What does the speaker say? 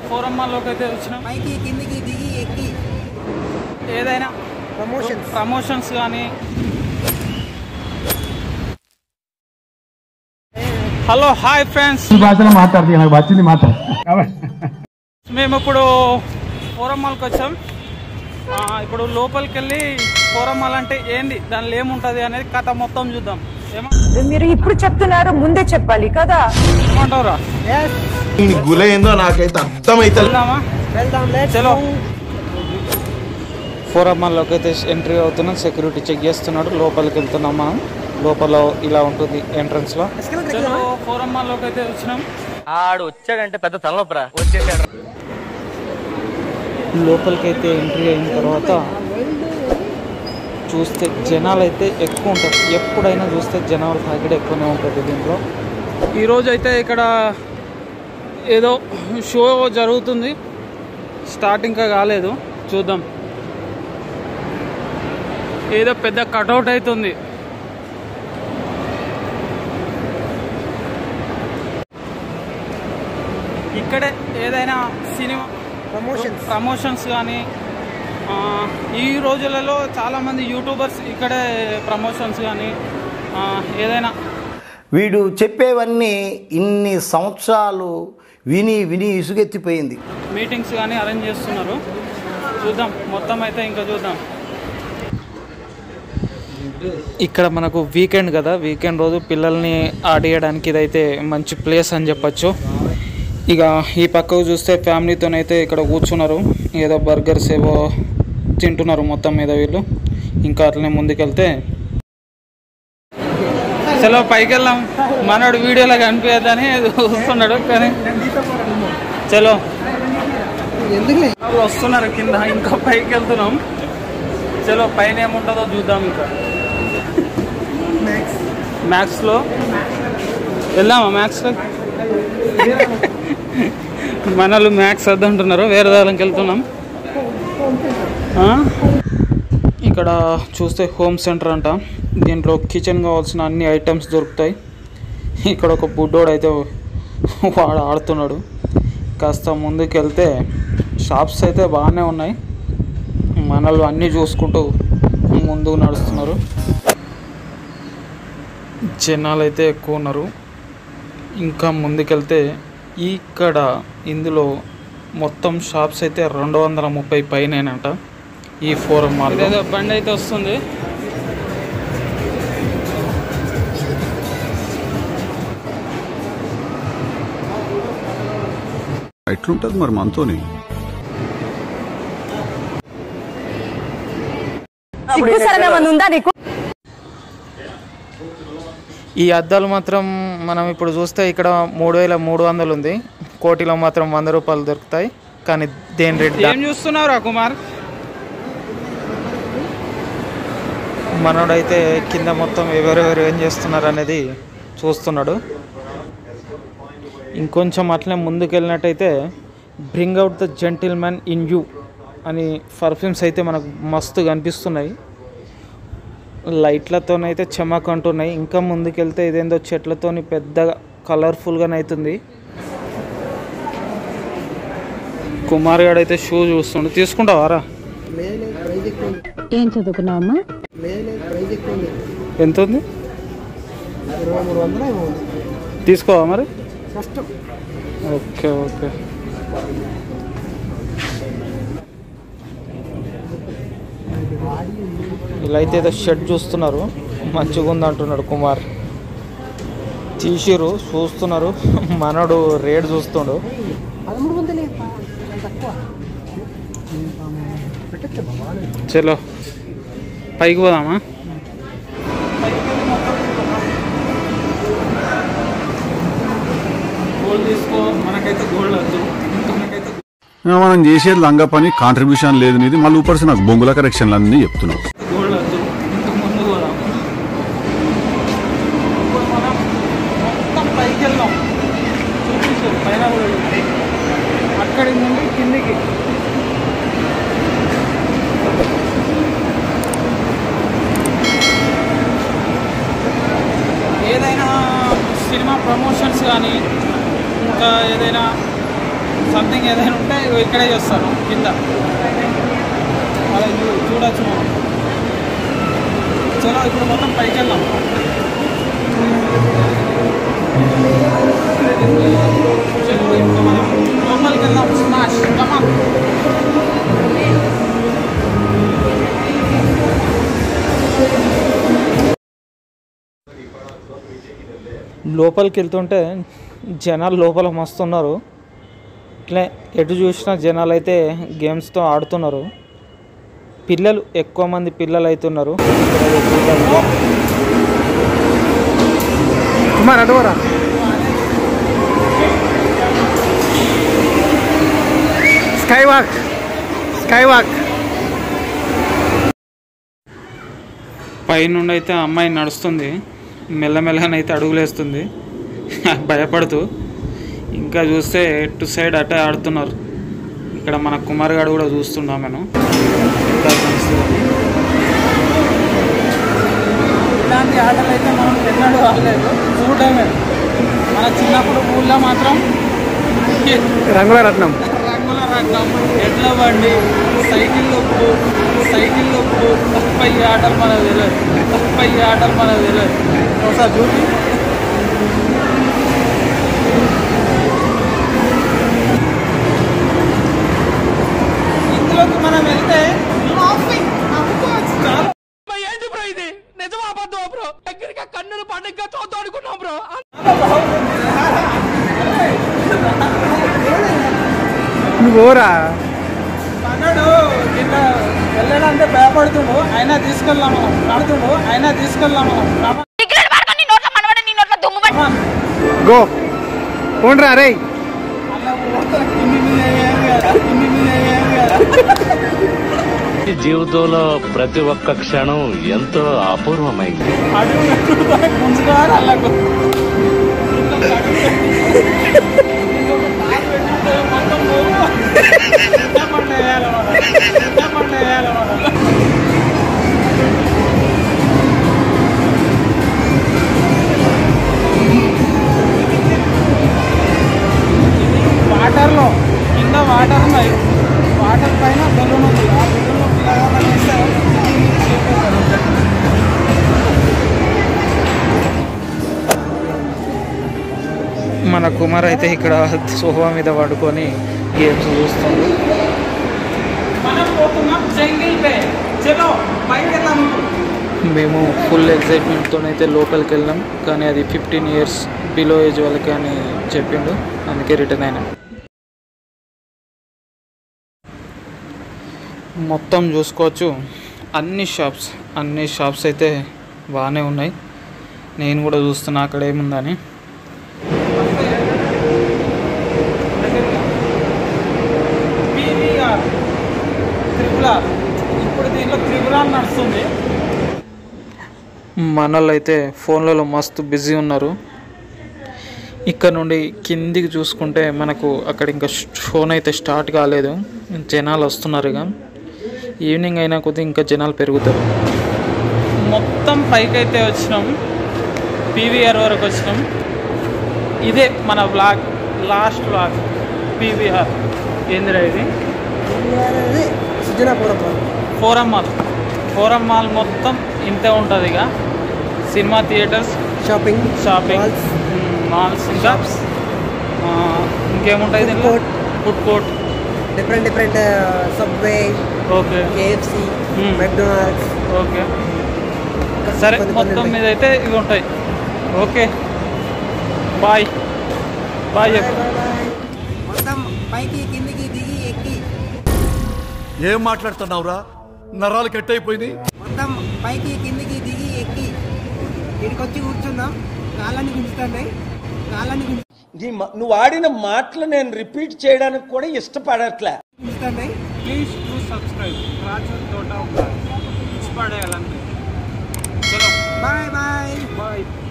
Forum మాల్లోకి అయితే వచ్చినాం పైకి కిందికి దిగి ఎక్కి ఏదైనా ప్రమోషన్స్ ప్రమోషన్స్ కానీ హలో హాయ్ ఫ్రెండ్స్ ఈ భాషలో మాట్లాడుతుంది నాకు వచ్చింది మాట్లాడు మేము ఇప్పుడు ఫోరం మాల్కి వచ్చాం ఆ, ఇప్పుడు లోపలికి వెళ్ళి ఫోరం మాల్ అంటే ఏంది దానిలో ఏముంటుంది అనేది కథ మొత్తం చూద్దాం ఏమ- మీరు ఇప్పుడు చెప్తున్నారు ముందే చెప్పాలి కదా ఏమంటావురా దీని గుల ఏందో నాకైతే అర్థమైతే వెళ్దామా వెళ్దాం లెట్స్ చలో ఫోరం మాల్లోకి అయితే ఎంట్రీ అవుతున్నాం సెక్యూరిటీ చెక్ చేస్తున్నాడు లోపలికి వెళ్తున్నాం మనం లోపల ఇలా ఉంటుంది ఎంట్రన్స్ లో చలో ఫోరం మాల్లోకి అయితే వచ్చినాం ఆడు వచ్చాడంటే పెద్ద తలనొప్పరా వచ్చేసాడు లోపలికి అయితే ఎంట్రీ అయిన తర్వాత చూస్తే జనాలు అయితే ఎక్కువ ఉంటారు ఎప్పుడైనా చూస్తే జనాల తాకిడి ఎక్కువనే ఉంటుంది దీంట్లో ఈరోజు అయితే ఇక్కడ ఏదో షో జరుగుతుంది స్టార్ట్ ఇంకా కాలేదు చూద్దాం ఏదో పెద్ద కటౌట్ అవుతుంది ఇక్కడే ఏదైనా సినిమా ప్రమోషన్స్ ప్రమోషన్స్ కానీ ఆ, ఈ రోజులలో చాలామంది యూట్యూబర్స్ ఇక్కడే ప్రమోషన్స్ కానీ ఆ, ఏదైనా వీడు చెప్పేవన్నీ ఇన్ని సంవత్సరాలు విని విని ఇసుగెత్తిపోయింది మీటింగ్స్ కానీ అరేంజ్ చేస్తున్నారు చూద్దాం మొత్తం అయితే ఇంకా చూద్దాం ఇక్కడ మనకు వీకెండ్ కదా వీకెండ్ రోజు పిల్లల్ని ఆడియడానికి ఇదైతే మంచి ప్లేస్ అని చెప్పచ్చు ఇక ఈ పక్కకు చూస్తే ఫ్యామిలీతోనైతే ఇక్కడ కూర్చున్నారు ఏదో బర్గర్స్ ఏవో తింటున్నారు మొత్తం మీద వీళ్ళు ఇంకా అట్లనే ముందుకెళ్తే చలో పైకి వెళ్దాం మనోడు వీడియోలో కనిపించద్దని చూస్తున్నాడు కానీ చలో ఎందుకులే వాళ్ళు వస్తున్నారు కింద ఇంకా పైకి వెళ్తున్నాం చలో పైన ఏముంటుందో చూద్దాం ఇంకా మ్యాథ్స్లో వెళ్దామా మ్యాథ్స్లో మనలు మ్యాథ్స్ వద్దంటున్నారు వేరే దానికి వెళ్తున్నాం ఆ? ఇక్కడ చూస్తే హోమ్ సెంటర్ అంట దీంట్లో కిచెన్ కావాల్సిన అన్ని ఐటమ్స్ దొరుకుతాయి ఇక్కడ ఒక బుడ్డోడు అయితే వాడు ఆడుతున్నాడు కాస్త ముందుకు వెళ్తే షాప్స్ అయితే బాగానే ఉన్నాయి మనలు అన్నీ చూసుకుంటూ ముందుకు నడుస్తున్నారు జనాలు అయితే ఎక్కువ ఉన్నారు ఇంకా ముందుకెళ్తే ఇక్కడ ఇందులో మొత్తం షాప్స్ అయితే రెండు వందల ముప్పై పైనేనంట ఈ ఫోరం మాల్ ఏదో బండి అయితే వస్తుంది ఎట్లుంటది మరి మనతోని సిగ్గుసరం ఏమైనా ఉందా నీకు ఈ అద్దాలు మాత్రం మనం ఇప్పుడు చూస్తే ఇక్కడ మూడు వేల మూడు వందలు ఉంది కోటిలో మాత్రం వంద రూపాయలు దొరుకుతాయి కానీ దేని రేట్ ఏం చూస్తున్నావురా కుమార్ మనోడైతే కింద మొత్తం ఎవరెవరు ఏం చేస్తున్నారు అనేది చూస్తున్నాడు ఇంకొంచెం అట్లనే ముందుకు వెళ్ళినట్టయితే bring out the gentleman in you అని పర్ఫ్యూమ్స్ అయితే మనకు మస్తు కనిపిస్తున్నాయి లైట్లతోనైతే చెమక్ అంటున్నాయి ఇంకా ముందుకెళ్తే ఇదేందో చెట్లతోని పెద్దగా కలర్ఫుల్గానే అవుతుంది కుమార్ గారు అయితే షూ చూస్తుండు తీసుకుంటావారా లేదు ప్రైజ్ ఎక్కువ ఉంది ఏం చదువుకున్నావమ్మా లేదు ప్రైజ్ ఎక్కువ ఉంది ఎంత ఉంది ఇరవై మూడు వందలు ఏమో ఉంది తీసుకోవా మరి కష్టం ఓకే ఓకే ఇలా అయితే ఏదో షర్ట్ చూస్తున్నారు మంచిగా ఉంది అంటున్నాడు కుమార్ తీసిరు చూస్తున్నారు మనడు రేట్ చూస్తుండు పదమూడు వందలే తక్కువ పెట్టచ్చు చలో పైకి పోదామా గోల్డ్ తీసుకో మనకైతే గోల్డ్ వద్దు మనకైతే మనం చేసేది లంగా పని కాంట్రిబ్యూషన్ లేదు నీది మళ్ళీ ఊపర్సి నాకు బొంగుల కరెక్షన్లు అన్నీ చెప్తున్నావు గోల్డ్ వద్దు ఇంకా ముందు పోదాం ఇప్పుడు మనం మొత్తం పైకి వెళ్దాం చూపించారు పైన కూడా చూపించారు. అక్కడి నుండి కిందికి ఏదైనా సినిమా ప్రమోషన్స్ కానీ ఇంకా ఏదైనా సంథింగ్ ఏదైనా ఉంటే ఇగో ఇక్కడే చేస్తాను కింద అలా చూ- చూడొచ్చు మనం చలో ఇప్పుడు మొత్తం పైకి వెళ్దాం చలో ఇప్పుడు మనం లోపలికి వెళ్దాం స్మాష్ కమాన్ లోపలికి వెళ్తుంటే జనాలు లోపల మస్తు ఉన్నారు ఇట్లే ఎటు చూసినా జనాలు అయితే గేమ్స్తో ఆడుతున్నారు పిల్లలు ఎక్కువ మంది పిల్లలు అవుతున్నారు కుమార్ అడవరా స్కై వాక్ స్కై వాక్ పైనుండి అయితే ఆ అమ్మాయి నడుస్తుంది మెల్లమెల్లనైతే అడుగులేస్తుంది భయపడుతూ ఇంకా చూస్తే ఎటు సైడ్ అటే ఆడుతున్నారు ఇక్కడ మన కుమార్ గారు కూడా చూస్తున్నాం నేను ఇలాంటి ఆటలు అయితే మనం ఎన్నడూ ఆడలేదు చూడడమే మన చిన్నప్పుడు ఊళ్ళో మాత్రం రంగుల రత్నం రంగుల రకం ఎడ్ల బండి సైకిల్ ఉప్పు సైకిల్ ఉప్పు తప్ప ఈ ఆటలు మనకు తెలియదు తప్ప ఈ ఆటలు మనకు తెలియదు ఒకసారి చూపి ఇందులోకి మనం వెళ్తే laughing, నవ్వుకోవచ్చు చాలా ఏంటి బ్రో ఇది నిజమా అబద్ధమా బ్రో దగ్గరగా కన్నులు పండుగ చూద్దాం అనుకున్నాం బ్రో నువ్వు ఓరా అన్నాడు కింద వెళ్ళాలంటే భయపడుతుండు అయినా తీసుకెళ్ళాం మనం నడుతుండు అయినా తీసుకెళ్ళాం మనం గో పోండ్రా రే జీవితంలో ప్రతి ఒక్క క్షణం ఎంతో అపూర్వమైంది ముంచుకోవాలి అల్లకు వాటర్లో కింద వాటర్ ఉన్నాయి వాటర్ పైన బెలూన్ ఉంది ఆ బెలూన్ పిల్లగాళ్ళని వేస్తే చేపేస్తారు. మన కుమార్ అయితే ఇక్కడ సోఫా మీద పడుకొని గేమ్స్ చూస్తుంది మనం పోతున్నాం జంగిల్ పే చలో పైకి వెళ్దాం మేము ఫుల్ ఎక్సైట్మెంట్తో అయితే లోపలికి వెళ్ళాం కానీ అది ఫిఫ్టీన్ ఇయర్స్ బిలో ఏజ్ వాళ్ళకి అని చెప్పిండు అందుకే రిటర్న్ అయినా మొత్తం చూసుకోవచ్చు అన్ని షాప్స్ అన్ని షాప్స్ అయితే బాగానే ఉన్నాయి నేను కూడా చూస్తున్నా అక్కడ ఏముందని త్రిపులార్ ఇప్పుడు దీంట్లో త్రిపులార్ నడుస్తుంది మనోళ్ళు అయితే ఫోన్లలో మస్తు బిజీ ఉన్నారు ఇక్కడ నుండి కిందికి చూసుకుంటే మనకు అక్కడ ఇంకా షోన్ అయితే స్టార్ట్ కాలేదు జనాలు వస్తున్నారు ఇక ఈవినింగ్ అయినా కొద్ది ఇంకా జనాలు పెరుగుతారు మొత్తం పైకి అయితే వచ్చినాం పీవీఆర్ వరకు వచ్చినాం ఇదే మన బ్లాగ్ లాస్ట్ బ్లాగ్ పీవీఆర్ ఏందిరా ఇది Sujanapuram forum mall forum mall మొత్తం ఇంతే ఉంటుంది ఇక cinema theatres shopping shopping Malls. Malls ఇంకా ఆ, ఇంకేముంటాయి దీంట్లో court. Food court different different Subway okay KFC Hmm. McDonald's okay సరే మొత్తం మీద అయితే ఇవి ఉంటాయి ఓకే బాయ్ బాయ్ చెప్పు మొత్తం పైకి కిందికి దిగి ఎక్కి ఏం మాట్లాడుతున్నావురా నరాలు కట్ అయిపోయింది మొత్తం పైకి కిందికి దిగి ఎక్కి ఇక్కడికి వచ్చి కూర్చున్నాం కాళ్ళని గుంజుతున్నాయి కాళ్ళని నువ్వు ఆడిన మాటలు నేను రిపీట్ చేయడానికి కూడా ఇష్టపడట్లే గుంజుతున్నాయి ప్లీజ్ టు సబ్స్క్రైబ్ రాజు తోట ఇచ్చి పడేయాలంటే చలో బాయ్ బాయ్ బాయ్